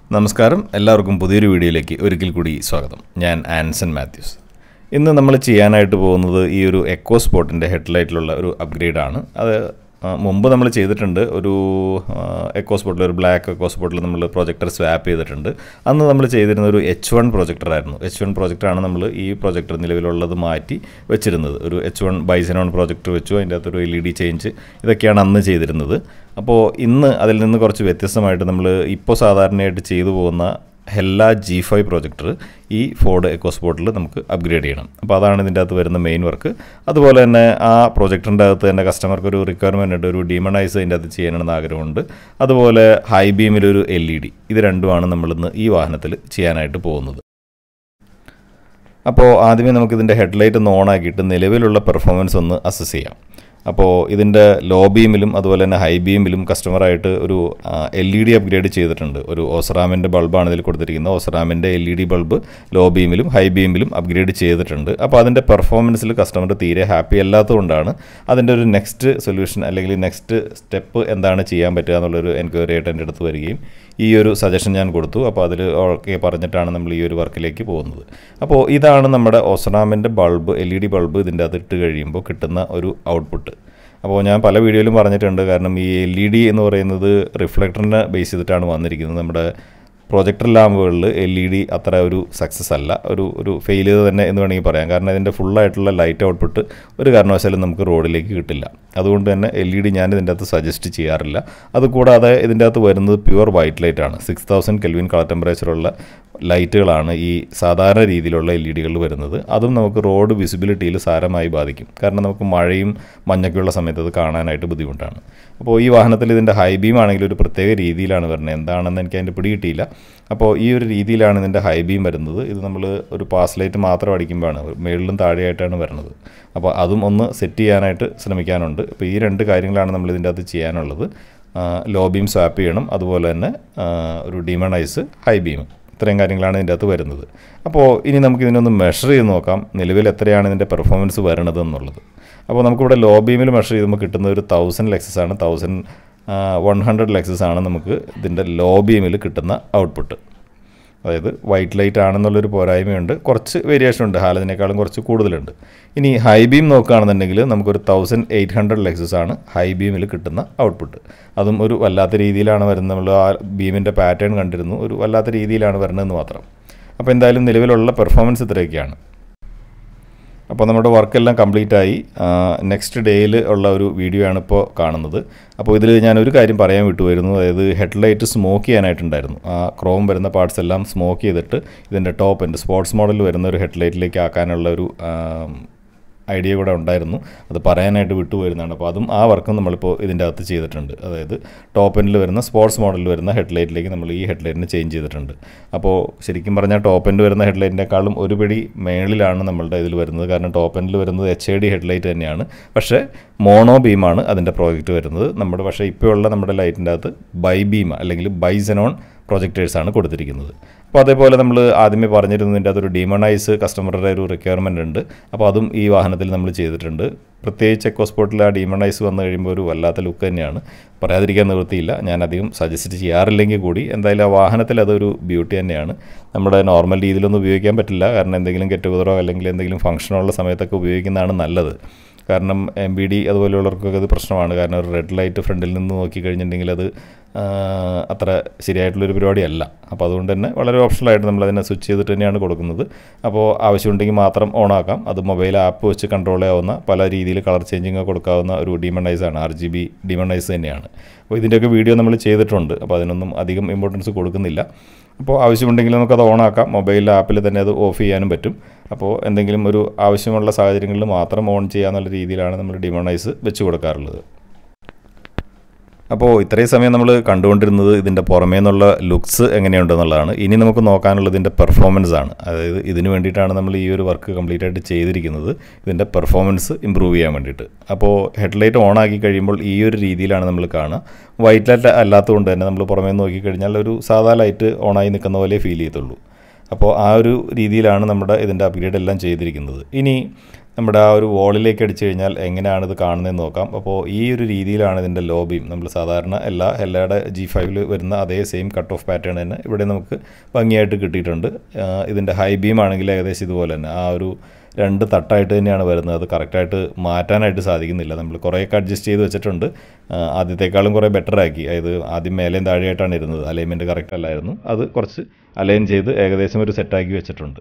നമസ്കാരം എല്ലാവർക്കും പുതിയൊരു വീഡിയോയിലേക്ക് ഒരിക്കൽ കൂടി സ്വാഗതം ഞാൻ ആൻസൺ മാത്യൂസ് ഇന്ന് നമ്മൾ ചെയ്യാനായിട്ട് പോകുന്നത് ഈ ഒരു എക്കോ സ്പോട്ടിൻ്റെ ഹെഡ്ലൈറ്റിലുള്ള ഒരു അപ്ഗ്രേഡാണ് അത് ആ, മുമ്പ് നമ്മൾ ചെയ്തിട്ടുണ്ട് ഒരു എക്കോ സ്പോട്ടിൽ ഒരു ബ്ലാക്ക് എക്കോ സ്പോട്ടിൽ നമ്മൾ പ്രൊജക്ടർ സ്വാപ്പ് ചെയ്തിട്ടുണ്ട് അന്ന് നമ്മൾ ചെയ്തിരുന്ന ഒരു എച്ച് വൺ പ്രൊജക്ടറായിരുന്നു എച്ച് വൺ പ്രൊജക്ടറാണ് നമ്മൾ ഈ പ്രൊജക്ടർ നിലവിലുള്ളത് മാറ്റി വെച്ചിരുന്നത് ഒരു എച്ച് വൺ ബൈസനോൺ പ്രൊജക്ടർ വെച്ചു അതിൻ്റെ അകത്തൊരു എൽ ഇ ഡി ചേഞ്ച് ഇതൊക്കെയാണ് അന്ന് ചെയ്തിരുന്നത് അപ്പോൾ ഇന്ന് അതിൽ നിന്ന് കുറച്ച് വ്യത്യസ്തമായിട്ട് നമ്മൾ ഇപ്പോൾ സാധാരണയായിട്ട് ചെയ്തു പോകുന്ന ഹെല്ല ജി ഫൈവ് പ്രൊജക്ടർ ഈ ഫോർഡ് എക്കോസ്പോർട്ടിൽ നമുക്ക് അപ്ഗ്രേഡ് ചെയ്യണം അപ്പോൾ അതാണ് ഇതിൻ്റെ അകത്ത് വരുന്ന മെയിൻ വർക്ക് അതുപോലെ തന്നെ ആ പ്രൊജക്ടറിൻ്റെ അകത്ത് തന്നെ കസ്റ്റമർക്ക് ഒരു റിക്വയർമെൻ്റ് ഉണ്ട് ഒരു ഡിമണൈസ് അതിൻ്റെ അകത്ത് ചെയ്യണമെന്ന് ആഗ്രഹമുണ്ട് അതുപോലെ ഹൈ ബീമിലൊരു എൽ ഇ ഡി ഇത് രണ്ടുമാണ് നമ്മളിന്ന് ഈ വാഹനത്തിൽ ചെയ്യാനായിട്ട് പോകുന്നത് അപ്പോൾ ആദ്യമേ നമുക്ക് ഇതിൻ്റെ ഹെഡ്ലൈറ്റ് ഒന്ന് ഓൺ ആക്കിയിട്ട് നിലവിലുള്ള പെർഫോമൻസ് ഒന്ന് അസസ് ചെയ്യാം അപ്പോൾ ഇതിൻ്റെ ലോ ബീമിലും അതുപോലെ തന്നെ ഹൈ ബീമിലും കസ്റ്റമറായിട്ട് ഒരു എൽ ഇ ഡി അപ്ഗ്രേഡ് ചെയ്തിട്ടുണ്ട് ഒരു ഓസറാമിൻ്റെ ബൾബാണ് ഇതിൽ കൊടുത്തിരിക്കുന്നത് ഓസറാമിൻ്റെ L E D bulb low ബീമിലും ഹൈ ബീമിലും അപ്ഗ്രേഡ് ചെയ്തിട്ടുണ്ട് അപ്പോൾ അതിൻ്റെ പെർഫോമൻസിൽ കസ്റ്റമർ തീരെ ഹാപ്പി അല്ലാത്തതുകൊണ്ടാണ് അതിൻ്റെ ഒരു നെക്സ്റ്റ് സൊല്യൂഷൻ അല്ലെങ്കിൽ നെക്സ്റ്റ് സ്റ്റെപ്പ് എന്താണ് ചെയ്യാൻ പറ്റുക എന്നുള്ളൊരു എൻക്വയറി ആയിട്ട് എൻ്റെ അടുത്ത് വരികയും ഈ ഒരു സജഷൻ ഞാൻ കൊടുത്തു അപ്പോൾ അതിൽ ഓക്കെ പറഞ്ഞിട്ടാണ് നമ്മൾ ഈ ഒരു വർക്കിലേക്ക് പോകുന്നത് അപ്പോൾ ഇതാണ് നമ്മുടെ ഓസറാമിൻ്റെ bulb L E D bulb ഇതിൻ്റെ അകത്ത് ഇട്ട് കഴിയുമ്പോൾ കിട്ടുന്ന ഒരു ഔട്ട്പുട്ട് അപ്പോൾ ഞാൻ പല വീഡിയോയിലും പറഞ്ഞിട്ടുണ്ട് കാരണം ഈ എൽ ഇ ഡി എന്ന് പറയുന്നത് റിഫ്ലക്ടറിനെ ബേസ് ചെയ്തിട്ടാണ് വന്നിരിക്കുന്നത് നമ്മുടെ പ്രൊജക്ടർ ലാമ്പുകളിൽ എൽ ഇ ഡി അത്ര ഒരു സക്സസ് അല്ല ഒരു ഒരു ഫെയിൽ ചെയ്ത് തന്നെ എന്ന് വേണമെങ്കിൽ പറയാം കാരണം ഇതിൻ്റെ ഫുള്ളായിട്ടുള്ള ലൈറ്റ് ഔട്ട്പുട്ട് ഒരു കാരണവശാലും നമുക്ക് റോഡിലേക്ക് കിട്ടില്ല അതുകൊണ്ട് തന്നെ എൽ ഇ ഡി ഞാൻ ഇതിൻ്റെ അകത്ത് സജസ്റ്റ് ചെയ്യാറില്ല അതുകൂടാതെ ഇതിൻ്റെ അകത്ത് വരുന്നത് പ്യുവർ വൈറ്റ് ലൈറ്റ് ആണ് സിക്സ് തൗസൻഡ് കെൽവിൻ കളർ ടെമ്പറേച്ചറുള്ള ലൈറ്റുകളാണ് ഈ സാധാരണ രീതിയിലുള്ള എൽ ഇ ഡികൾ വരുന്നത് അതും നമുക്ക് റോഡ് വിസിബിലിറ്റിയിൽ സാരമായി ബാധിക്കും കാരണം നമുക്ക് മഴയും മഞ്ഞൊക്കെയുള്ള സമയത്ത് അത് കാണാനായിട്ട് ബുദ്ധിമുട്ടാണ് അപ്പോൾ ഈ വാഹനത്തിൽ ഇതിൻ്റെ ഹൈ ബീം ആണെങ്കിൽ ഒരു പ്രത്യേക രീതിയിലാണ് വരുന്നത് എന്താണെന്ന് എനിക്ക് അതിൻ്റെ പിടികിട്ടിയില്ല അപ്പോൾ ഈ ഒരു രീതിയിലാണ് ഇതിൻ്റെ ഹൈ ബീം വരുന്നത് ഇത് നമ്മൾ ഒരു പാസ് ലൈറ്റ് മാത്രം അടിക്കുമ്പോഴാണ് മേളിലും താഴെയായിട്ടാണ് വരുന്നത് അപ്പോൾ അതും ഒന്ന് സെറ്റ് ചെയ്യാനായിട്ട് ശ്രമിക്കാനുണ്ട് അപ്പോൾ ഈ രണ്ട് കാര്യങ്ങളാണ് നമ്മൾ ഇതിൻ്റെ അകത്ത് ചെയ്യാനുള്ളത് ലോ ബീം സ്വാപ്പ് ചെയ്യണം അതുപോലെ തന്നെ ആ, ഒരു ഡിമണൈസ് ഹൈ ബീം ഇത്രയും കാര്യങ്ങളാണ് ഇതിൻ്റെ അകത്ത് വരുന്നത് അപ്പോൾ ഇനി നമുക്ക് ഇതിനൊന്ന് മെഷർ ചെയ്ത് നോക്കാം നിലവിൽ എത്രയാണ് ഇതിൻ്റെ പെർഫോമൻസ് വരണത് എന്നുള്ളത് അപ്പോൾ നമുക്കിവിടെ ലോ ബീമിൽ മെഷർ ചെയ്യുമ്പോൾ കിട്ടുന്നത് ഒരു തൗസൻഡ് ലെക്സസ് ആണ് തൗസൻഡ് വൺ ഹൺഡ്രഡ് ലെക്സസ് ആണ് നമുക്ക് ഇതിൻ്റെ ലോ ബീമിൽ കിട്ടുന്ന ഔട്ട്പുട്ട് അതായത് വൈറ്റ് ലൈറ്റ് ആണെന്നുള്ളൊരു പോരായ്മയുണ്ട് കുറച്ച് വേരിയേഷൻ ഉണ്ട് ഹാലതിനേക്കാളും കുറച്ച് കൂടുതലുണ്ട് ഇനി ഹൈ ബീം നോക്കുകയാണെന്നുണ്ടെങ്കിൽ നമുക്കൊരു തൗസൻഡ് എയ്റ്റ് ഹൺഡ്രഡ് ലെക്സസ് ആണ് ഹൈ ബീമിൽ കിട്ടുന്ന ഔട്ട്പുട്ട് അതും ഒരു വല്ലാത്ത രീതിയിലാണ് വരുന്നത് നമ്മൾ ആ ബീമിൻ്റെ പാറ്റേൺ കണ്ടിരുന്നു ഒരു വല്ലാത്ത രീതിയിലാണ് വരുന്നതെന്ന് മാത്രം അപ്പോൾ എന്തായാലും നിലവിലുള്ള പെർഫോമൻസ് ഇത്രയൊക്കെയാണ് അപ്പോൾ നമ്മുടെ വർക്കെല്ലാം കംപ്ലീറ്റ് ആയി നെക്സ്റ്റ് ഡേയിൽ ഉള്ള ഒരു വീഡിയോ ആണ് ഇപ്പോൾ കാണുന്നത് അപ്പോൾ ഇതിൽ ഞാൻ ഒരു കാര്യം പറയാൻ വിട്ടുപോയിരുന്നു അതായത് ഹെഡ്ലൈറ്റ് സ്മോക്ക് ചെയ്യാനായിട്ടുണ്ടായിരുന്നു ആ ക്രോം വരുന്ന പാർട്സ് എല്ലാം സ്മോക്ക് ചെയ്തിട്ട് ഇതിൻ്റെ ടോപ്പ് എൻ്റെ സ്പോർട്സ് മോഡൽ വരുന്ന ഒരു ഹെഡ്ലൈറ്റിലേക്ക് ആക്കാനുള്ള ഒരു ഐഡിയ കൂടെ ഉണ്ടായിരുന്നു അത് പറയാനായിട്ട് വിട്ടുപോയിരുന്നതാണ് അപ്പോൾ അതും ആ വർക്കും നമ്മളിപ്പോൾ ഇതിൻ്റെ അകത്ത് ചെയ്തിട്ടുണ്ട് അതായത് ടോപ്പ് എൻഡിൽ വരുന്ന സ്പോർട്സ് മോഡലിൽ വരുന്ന ഹെഡ്ലൈറ്റിലേക്ക് നമ്മൾ ഈ ഹെഡ്ലൈറ്റിന് ചേഞ്ച് ചെയ്തിട്ടുണ്ട് അപ്പോൾ ശരിക്കും പറഞ്ഞാൽ ടോപ്പ് എൻഡ് വരുന്ന ഹെഡ്ലൈറ്റിനേക്കാളും ഒരു പിടി മേളിലാണ് നമ്മളുടെ ഇതിൽ വരുന്നത് കാരണം ടോപ്പ് എൻഡിൽ വരുന്നത് എച്ച് ഐ ഡി ഹെഡ്ലൈറ്റ് തന്നെയാണ് പക്ഷേ മോണോ ബീമാണ് അതിൻ്റെ പ്രോജക്റ്റ് വരുന്നത് നമ്മുടെ പക്ഷേ ഇപ്പോഴുള്ള നമ്മുടെ ലൈറ്റിൻ്റെ അകത്ത് ബൈ ബീം അല്ലെങ്കിൽ ബൈസനോൺ പ്രൊജക്ടേഴ്സാണ് കൊടുത്തിരിക്കുന്നത് അപ്പോൾ അതേപോലെ നമ്മൾ ആദ്യമേ പറഞ്ഞിരുന്നതിൻ്റെ അതൊരു ഡിമണൈസ് കസ്റ്റമറുടെ ഒരു റിക്വയർമെൻ്റ് ഉണ്ട് അപ്പോൾ അതും ഈ വാഹനത്തിൽ നമ്മൾ ചെയ്തിട്ടുണ്ട് പ്രത്യേകിച്ച് എക്കോസ്പോർട്ടിൽ ആ ഡിമണൈസ് വന്നു കഴിയുമ്പോൾ ഒരു വല്ലാത്ത ലുക്ക് തന്നെയാണ് പറയാതിരിക്കാൻ നിവൃത്തിയില്ല ഞാൻ അധികം സജസ്റ്റ് ചെയ്യാറില്ലെങ്കിൽ കൂടി എന്തായാലും ആ വാഹനത്തിൽ അതൊരു ബ്യൂട്ടി തന്നെയാണ് നമ്മുടെ നോർമൽ രീതിയിലൊന്നും ഉപയോഗിക്കാൻ പറ്റില്ല കാരണം എന്തെങ്കിലും ഗെറ്റ് ടുഗതറോ അല്ലെങ്കിൽ എന്തെങ്കിലും ഫംഗ്ഷനോ ഉള്ള സമയത്തൊക്കെ ഉപയോഗിക്കുന്നതാണ് നല്ലത് കാരണം എം ബി ഡി അതുപോലെയുള്ളവർക്കൊക്കെ അത് പ്രശ്നമാണ് കാരണം ഒരു റെഡ് ലൈറ്റ് ഫ്രണ്ടിൽ നിന്ന് നോക്കി കഴിഞ്ഞിട്ടുണ്ടെങ്കിൽ അത് ആ, അത്ര ശരിയായിട്ടുള്ളൊരു പരിപാടിയല്ല അപ്പോൾ അതുകൊണ്ട് തന്നെ വളരെ ഓപ്ഷണലായിട്ട് നമ്മൾ അതിനെ സ്വിച്ച് ചെയ്തിട്ട് തന്നെയാണ് കൊടുക്കുന്നത് അപ്പോൾ ആവശ്യമുണ്ടെങ്കിൽ മാത്രം ഓൺ ആക്കാം അത് മൊബൈൽ ആപ്പ് വെച്ച് കൺട്രോൾ ചെയ്യാവുന്ന പല രീതിയിൽ കളർ ചേഞ്ചിങ് കൊടുക്കാവുന്ന ഒരു ഡിമണൈസ് ആണ് ആർ ജി ബി ഡിമണൈസ് തന്നെയാണ് അപ്പോൾ ഇതിൻ്റെയൊക്കെ വീഡിയോ നമ്മൾ ചെയ്തിട്ടുണ്ട് അപ്പോൾ അതിനൊന്നും അധികം ഇമ്പോർട്ടൻസ് കൊടുക്കുന്നില്ല അപ്പോൾ ആവശ്യമുണ്ടെങ്കിൽ നമുക്കത് ഓൺ ആക്കാം മൊബൈൽ ആപ്പിൽ തന്നെ അത് ഓഫ് ചെയ്യാനും പറ്റും അപ്പോൾ എന്തെങ്കിലും ഒരു ആവശ്യമുള്ള സാഹചര്യങ്ങളിൽ മാത്രം ഓൺ ചെയ്യാന്നുള്ള രീതിയിലാണ് നമ്മൾ ഡിമോണൈസ് വെച്ച് കൊടുക്കാറുള്ളത് അപ്പോൾ ഇത്രയും സമയം നമ്മൾ കണ്ടുകൊണ്ടിരുന്നത് ഇതിൻ്റെ പുറമേ നിന്നുള്ള ലുക്സ് എങ്ങനെയുണ്ടെന്നുള്ളതാണ് ഇനി നമുക്ക് നോക്കാനുള്ളത് ഇതിൻ്റെ പെർഫോമൻസ് ആണ് അതായത് ഇതിന് വേണ്ടിയിട്ടാണ് നമ്മൾ ഈ ഒരു വർക്ക് കംപ്ലീറ്റ് ആയിട്ട് ചെയ്തിരിക്കുന്നത് ഇതിൻ്റെ പെർഫോമൻസ് ഇമ്പ്രൂവ് ചെയ്യാൻ വേണ്ടിയിട്ട് അപ്പോൾ ഹെഡ്ലൈറ്റ് ഓൺ ആക്കി കഴിയുമ്പോൾ ഈ ഒരു രീതിയിലാണ് നമ്മൾ കാണുക വൈറ്റ് ലൈറ്റ് അല്ലാത്തതുകൊണ്ട് തന്നെ നമ്മൾ പുറമേ നിന്ന് നോക്കിക്കഴിഞ്ഞാൽ ഒരു സാധാ ലൈറ്റ് ഓണായി നിൽക്കുന്ന പോലെ ഫീൽ ചെയ്യത്തുള്ളൂ അപ്പോൾ ആ ഒരു രീതിയിലാണ് നമ്മുടെ ഇതിൻ്റെ അപ്ഗ്രേഡ് എല്ലാം ചെയ്തിരിക്കുന്നത് ഇനി നമ്മുടെ ആ ഒരു വോളിലേക്ക് അടിച്ചു കഴിഞ്ഞാൽ എങ്ങനെയാണ് ഇത് കാണുന്നതെന്ന് നോക്കാം അപ്പോൾ ഈ ഒരു രീതിയിലാണ് ഇതിൻ്റെ ലോ ബീം നമ്മൾ സാധാരണ എല്ലാ എല്ലായുടെ ജി ഫൈവിൽ വരുന്ന അതേ സെയിം കട്ട് ഓഫ് പാറ്റേൺ തന്നെ ഇവിടെ നമുക്ക് ഭംഗിയായിട്ട് കിട്ടിയിട്ടുണ്ട് ആ, ഇതിൻ്റെ ഹൈ ബീം ആണെങ്കിൽ ഏകദേശം ഇതുപോലെ തന്നെ ആ ഒരു രണ്ട് തട്ടായിട്ട് തന്നെയാണ് വരുന്നത് അത് കറക്റ്റായിട്ട് മാറ്റാനായിട്ട് സാധിക്കുന്നില്ല നമ്മൾ കുറേയൊക്കെ അഡ്ജസ്റ്റ് ചെയ്ത് വെച്ചിട്ടുണ്ട് ആ, ആദ്യത്തേക്കാളും കുറേ ബെറ്റർ ആക്കി അതായത് ആദ്യം മേലെയും താഴെയായിട്ടാണ് ഇരുന്നത് അലൈൻമെൻറ്റ് കറക്റ്റ് അല്ലായിരുന്നു അത് കുറച്ച് അലൈൻ ചെയ്ത് ഏകദേശം ഒരു സെറ്റാക്കി വെച്ചിട്ടുണ്ട്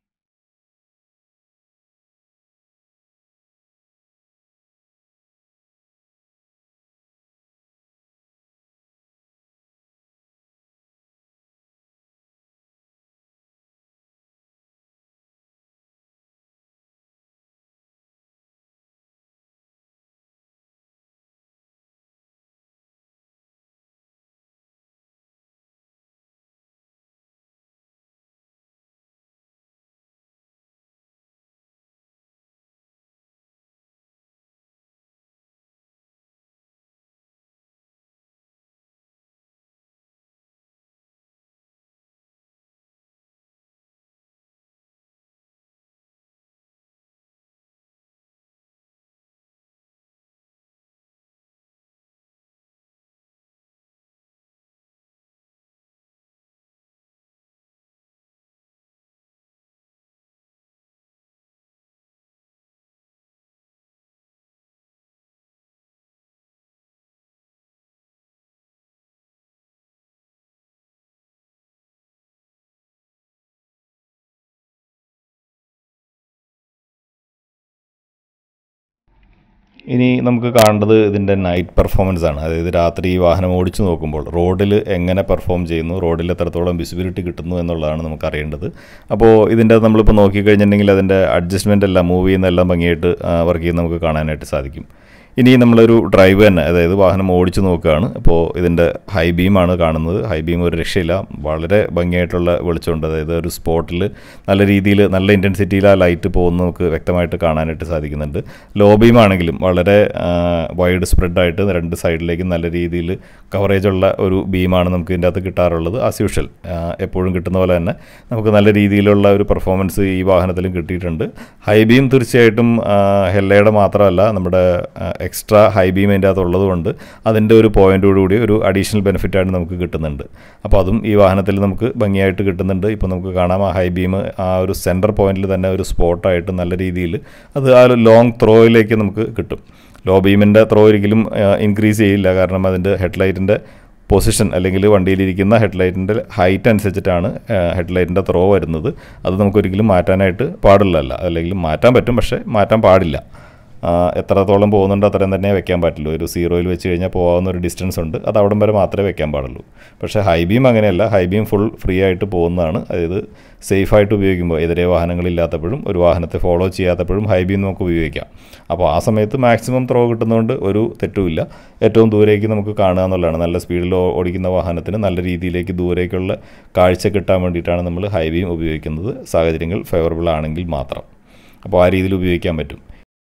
ഇനി നമുക്ക് കാണേണ്ടത് ഇതിൻ്റെ നൈറ്റ് പെർഫോമൻസ് ആണ് അതായത് രാത്രി ഈ വാഹനം ഓടിച്ചു നോക്കുമ്പോൾ റോഡിൽ എങ്ങനെ പെർഫോം ചെയ്യുന്നു റോഡിൽ എത്രത്തോളം വിസിബിലിറ്റി കിട്ടുന്നു എന്നുള്ളതാണ് നമുക്ക് അറിയേണ്ടത് അപ്പോൾ ഇതിൻ്റെ നമ്മളിപ്പോൾ നോക്കിക്കഴിഞ്ഞിട്ടുണ്ടെങ്കിൽ അതിൻ്റെ അഡ്ജസ്റ്റ്മെൻ്റ് എല്ലാം മൂവ് ചെയ്യുന്ന എല്ലാം ഭംഗിയായിട്ട് വർക്ക് ചെയ്യുന്ന നമുക്ക് കാണാനായിട്ട് സാധിക്കും ഇനി നമ്മളൊരു ഡ്രൈവ് തന്നെ അതായത് വാഹനം ഓടിച്ചു നോക്കുകയാണ് അപ്പോൾ ഇതിൻ്റെ ഹൈ ബീമാണ് കാണുന്നത് ഹൈ ബീം ഒരു രക്ഷയില്ല വളരെ ഭംഗിയായിട്ടുള്ള വെളിച്ചമുണ്ട് അതായത് ഒരു സ്പോട്ടിൽ നല്ല രീതിയിൽ നല്ല ഇൻറ്റൻസിറ്റിയിൽ ആ ലൈറ്റ് പോകുന്ന നമുക്ക് വ്യക്തമായിട്ട് കാണാനായിട്ട് സാധിക്കുന്നുണ്ട് ലോ ബീം ആണെങ്കിലും വളരെ വൈഡ് സ്പ്രെഡായിട്ട് രണ്ട് സൈഡിലേക്കും നല്ല രീതിയിൽ കവറേജ് ഉള്ള ഒരു ബീമാണ് നമുക്ക് ഇതിൻ്റെ അകത്ത് കിട്ടാറുള്ളത് ആസ് യൂഷ്വൽ എപ്പോഴും കിട്ടുന്ന പോലെ തന്നെ നമുക്ക് നല്ല രീതിയിലുള്ള ഒരു പെർഫോമൻസ് ഈ വാഹനത്തിലും കിട്ടിയിട്ടുണ്ട് ഹൈ ബീം തീർച്ചയായിട്ടും ഹെല്ലയുടെ മാത്രമല്ല നമ്മുടെ എക്സ്ട്രാ ഹൈ ബീം അതിൻ്റെ അകത്തുള്ളത് കൊണ്ട് അതിൻ്റെ ഒരു പോയിൻ്റോടുകൂടി ഒരു അഡീഷണൽ ബെനിഫിറ്റായിട്ട് നമുക്ക് കിട്ടുന്നുണ്ട് അപ്പോൾ അതും ഈ വാഹനത്തിൽ നമുക്ക് ഭംഗിയായിട്ട് കിട്ടുന്നുണ്ട് ഇപ്പോൾ നമുക്ക് കാണാം ആ ഹൈ ബീം ആ ഒരു സെൻറ്റർ പോയിന്റിൽ തന്നെ ഒരു സ്പോട്ടായിട്ട് നല്ല രീതിയിൽ അത് ആ ഒരു ലോങ് ത്രോയിലേക്ക് നമുക്ക് കിട്ടും ലോ ബീമിൻ്റെ ത്രോ ഒരിക്കലും ഇൻക്രീസ് ചെയ്യില്ല കാരണം അതിൻ്റെ ഹെഡ്ലൈറ്റിൻ്റെ പൊസിഷൻ അല്ലെങ്കിൽ വണ്ടിയിലിരിക്കുന്ന ഹെഡ്ലൈറ്റിൻ്റെ ഹൈറ്റ് അനുസരിച്ചിട്ടാണ് ഹെഡ്ലൈറ്റിൻ്റെ ത്രോ വരുന്നത് അത് നമുക്കൊരിക്കലും മാറ്റാനായിട്ട് പാടില്ലല്ല അല്ലെങ്കിൽ മാറ്റാൻ പറ്റും പക്ഷേ മാറ്റാൻ പാടില്ല ആ, എത്രത്തോളം പോകുന്നുണ്ടോ അത്രയും തന്നെ വെക്കാൻ പറ്റുള്ളൂ ഒരു സീറോയിൽ വെച്ച് കഴിഞ്ഞാൽ പോകാവുന്ന ഒരു ഡിസ്റ്റൻസ് ഉണ്ട് അത് അവിടം വരെ മാത്രമേ വെക്കാൻ പാടുള്ളൂ പക്ഷേ ഹൈ ബീം അങ്ങനെയല്ല ഹൈ ബീം ഫുൾ ഫ്രീ ആയിട്ട് പോകുന്നതാണ് അതായത് സേഫായിട്ട് ഉപയോഗിക്കുമ്പോൾ എതിരെ വാഹനങ്ങളില്ലാത്തപ്പോഴും ഒരു വാഹനത്തെ ഫോളോ ചെയ്യാത്തപ്പോഴും ഹൈ ബീം നമുക്ക് ഉപയോഗിക്കാം അപ്പോൾ ആ സമയത്ത് മാക്സിമം ത്രോ കിട്ടുന്നതുകൊണ്ട് ഒരു തെറ്റുമില്ല ഏറ്റവും ദൂരേക്ക് നമുക്ക് കാണുക എന്നുള്ളതാണ് നല്ല സ്പീഡിൽ ഓ- ഓടിക്കുന്ന വാഹനത്തിന് നല്ല രീതിയിലേക്ക് ദൂരേക്കുള്ള കാഴ്ച കിട്ടാൻ വേണ്ടിയിട്ടാണ് നമ്മൾ ഹൈ ബീം ഉപയോഗിക്കുന്നത് സാഹചര്യങ്ങൾ ഫേവറബിൾ ആണെങ്കിൽ മാത്രം അപ്പോൾ ആ രീതിയിൽ ഉപയോഗിക്കാൻ പറ്റും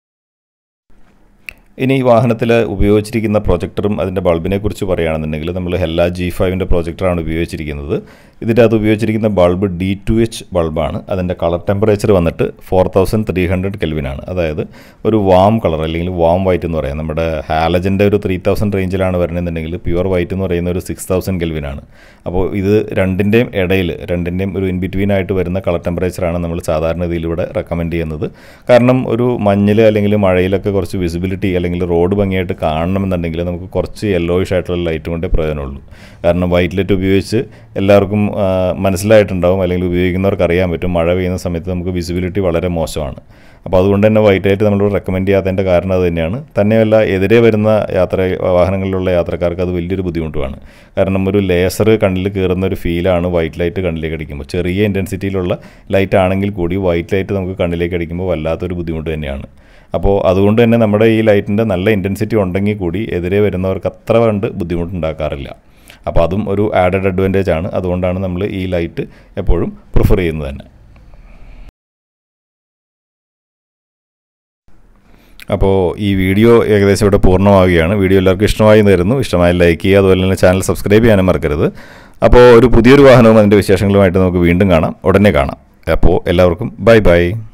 ഇനി ഈ വാഹനത്തിൽ ഉപയോഗിച്ചിരിക്കുന്ന പ്രൊജക്ടറും അതിൻ്റെ ബൾബിനെ കുറിച്ച് പറയുകയാണെന്നുണ്ടെങ്കിൽ നമ്മൾ ഹെല്ല ജി ഫൈവിൻ്റെ പ്രൊജക്ടറാണ് ഉപയോഗിച്ചിരിക്കുന്നത് ഇതിൻ്റെ അകത്ത് ഉപയോഗിച്ചിരിക്കുന്ന ബൾബ് ഡി ടു എച്ച് ബൾബാണ് അതിൻ്റെ കളർ ടെമ്പറേച്ചർ വന്നിട്ട് ഫോർ തൗസൻഡ് ത്രീ ഹൺഡ്രഡ് കെൽവിനാണ് അതായത് ഒരു വാം കളർ അല്ലെങ്കിൽ വാം വൈറ്റ് എന്ന് പറയാം നമ്മുടെ ഹാലജൻ്റെ ഒരു ത്രീ തൗസൻഡ് റേഞ്ചിലാണ് വരുന്നതെന്നുണ്ടെങ്കിൽ പ്യുവർ വൈറ്റ് എന്ന് പറയുന്ന ഒരു സിക്സ് തൗസൻഡ് കെൽവിനാണ് അപ്പോൾ ഇത് രണ്ടിൻ്റെയും ഇടയിൽ രണ്ടിൻ്റെയും ഒരു ഇൻ ബിറ്റ്വീൻ ആയിട്ട് വരുന്ന കളർ ടെമ്പറേച്ചറാണ് നമ്മൾ സാധാരണ ഇതിലൂടെ റെക്കമെൻഡ് ചെയ്യുന്നത് കാരണം ഒരു മഞ്ഞിൽ അല്ലെങ്കിൽ മഴയിലൊക്കെ കുറച്ച് വിസിബിലിറ്റി അല്ലെങ്കിൽ റോഡ് ഭംഗിയായിട്ട് കാണണമെന്നുണ്ടെങ്കിൽ നമുക്ക് കുറച്ച് യെല്ലോയിഷ് ആയിട്ടുള്ള ലൈറ്റ് കൊണ്ടേ പ്രയോജനമുള്ളൂ കാരണം വൈറ്റ് ലൈറ്റ് ഉപയോഗിച്ച് എല്ലാവർക്കും ആ, മനസ്സിലായിട്ടുണ്ടാവും അല്ലെങ്കിൽ ഉപയോഗിക്കുന്നവർക്ക് അറിയാൻ പറ്റും മഴ പെയ്യുന്ന സമയത്ത് നമുക്ക് വിസിബിലിറ്റി വളരെ മോശമാണ് അപ്പോൾ അതുകൊണ്ട് തന്നെ വൈറ്റ് ലൈറ്റ് നമ്മൾ റെക്കമെൻഡ് ചെയ്യാത്തതിൻ്റെ കാരണം അത് തന്നെയാണ് തന്നെയല്ല എതിരെ വരുന്ന യാത്ര വാഹനങ്ങളിലുള്ള യാത്രക്കാർക്ക് അത് വലിയൊരു ബുദ്ധിമുട്ടുമാണ് കാരണം ഒരു ലേസർ കണ്ണിൽ കയറുന്ന ഒരു ഫീലാണ് വൈറ്റ് ലൈറ്റ് കണ്ണിലേക്ക് അടിക്കുമ്പോൾ ചെറിയ ഇൻറ്റൻസിറ്റിയിലുള്ള ലൈറ്റ് ആണെങ്കിൽ കൂടി വൈറ്റ് ലൈറ്റ് നമുക്ക് കണ്ണിലേക്ക് അടിക്കുമ്പോൾ വല്ലാത്തൊരു ബുദ്ധിമുട്ട് തന്നെയാണ് അപ്പോൾ അതുകൊണ്ട് തന്നെ നമ്മുടെ ഈ ലൈറ്റിൻ്റെ നല്ല ഇൻറ്റൻസിറ്റി ഉണ്ടെങ്കിൽ കൂടി എതിരെ വരുന്നവർക്ക് അത്ര കണ്ട് ബുദ്ധിമുട്ടുണ്ടാക്കാറില്ല അപ്പോൾ അതും ഒരു ആഡഡ് അഡ്വാൻറ്റേജ് ആണ് അതുകൊണ്ടാണ് നമ്മൾ ഈ ലൈറ്റ് എപ്പോഴും പ്രിഫർ ചെയ്യുന്നത് തന്നെ അപ്പോൾ ഈ വീഡിയോ ഏകദേശം ഇവിടെ പൂർണ്ണമാവുകയാണ് വീഡിയോ എല്ലാവർക്കും ഇഷ്ടമായി എന്ന് തരുന്നു ഇഷ്ടമായി ലൈക്ക് ചെയ്യുക അതുപോലെ തന്നെ ചാനൽ സബ്സ്ക്രൈബ് ചെയ്യാനും മറക്കരുത് അപ്പോൾ ഒരു പുതിയൊരു വാഹനവും അതിൻ്റെ വിശേഷങ്ങളുമായിട്ട് നമുക്ക് വീണ്ടും കാണാം ഉടനെ കാണാം അപ്പോൾ എല്ലാവർക്കും ബൈ ബൈ